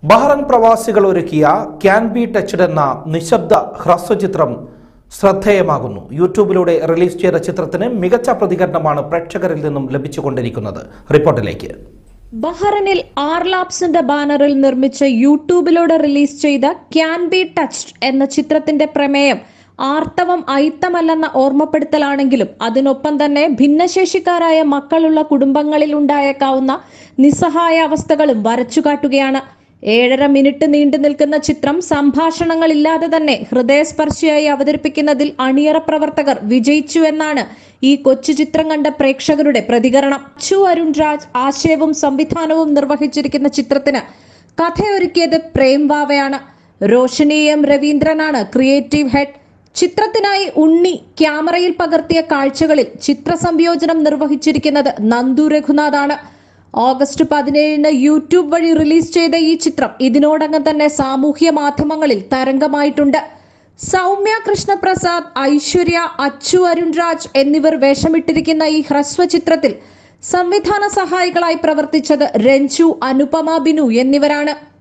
Bahrain പ്രവാസികൾ ഒരുക്കിയ can be touched എന്ന നിശബ്ദ ഹ്രസ്വചിത്രം ശ്രദ്ധേയമാകുന്നു യൂട്യൂബിലൂടെ റിലീസ് ചെയ്ത ചിത്രത്തിന് മികച്ച പ്രതികരണമാണ് പ്രേക്ഷകരിൽ നിന്നും ലഭിച്ചുകൊണ്ടിരിക്കുന്നത് റിപ്പോർട്ടിലേക്ക് ബഹ്റനിൽ ആർലാപ്സിന്റെ ബാനറിൽ നിർമ്മിച്ച യൂട്യൂബിലൂടെ റിലീസ് ചെയ്ത ക്യാൻ ബി ടച്ച്ഡ് എന്ന ചിത്രത്തിന്റെ പ്രമേയം ആർത്തവം അയിത്തമല്ലെന്ന ഓർമ്മപ്പെടുത്തലാണെങ്കിലും അതിനൊപ്പം തന്നെ ഭിന്നശേഷിക്കാരായ മക്കളുള്ള കുടുംബങ്ങളിൽ ഉണ്ടായേക്കാവുന്ന നിസ്സഹായ അവസ്ഥകളും വരച്ചുകാട്ടുകയാണ് ഏഴര മിനിറ്റ് നീണ്ടു നിൽക്കുന്ന ചിത്രം സംഭാഷണങ്ങളില്ലാതെ തന്നെ ഹൃദയസ്പർശിയായി അവതരിപ്പിക്കുന്നതിൽ അണിയറ പ്രവർത്തകർ വിജയിച്ചു എന്നാണ് ഈ കൊച്ചു ചിത്രം കണ്ട പ്രേക്ഷകരുടെ പ്രതികരണം അച്ചു അരുൺ രാജ് ആശയവും സംവിധാനവും നിർവഹിച്ചിരിക്കുന്ന ചിത്രത്തിന് കഥയൊരുക്കിയത് പ്രേം വാവയാണ് റോഷനി എം രവീന്ദ്രനാണ് ക്രിയേറ്റീവ് ഹെഡ് ചിത്രത്തിനായി ഉണ്ണി ക്യാമറയിൽ പകർത്തിയ കാഴ്ചകളിൽ ചിത്ര സംയോജനം നിർവഹിച്ചിരിക്കുന്നത് നന്ദു രഘുനാഥാണ് ഓഗസ്റ്റ് പതിനേഴിന് യൂട്യൂബ് വഴി റിലീസ് ചെയ്ത ഈ ചിത്രം ഇതിനോടകം തന്നെ സാമൂഹ്യ മാധ്യമങ്ങളിൽ തരംഗമായിട്ടുണ്ട് സൗമ്യ കൃഷ്ണപ്രസാദ് ഐശ്വര്യ അച്ചു അരുൺ രാജ് എന്നിവർ വേഷമിട്ടിരിക്കുന്ന ഈ ഹ്രസ്വ ചിത്രത്തിൽ സംവിധാന സഹായികളായി പ്രവർത്തിച്ചത് രഞ്ജു അനുപമ ബിനു എന്നിവരാണ്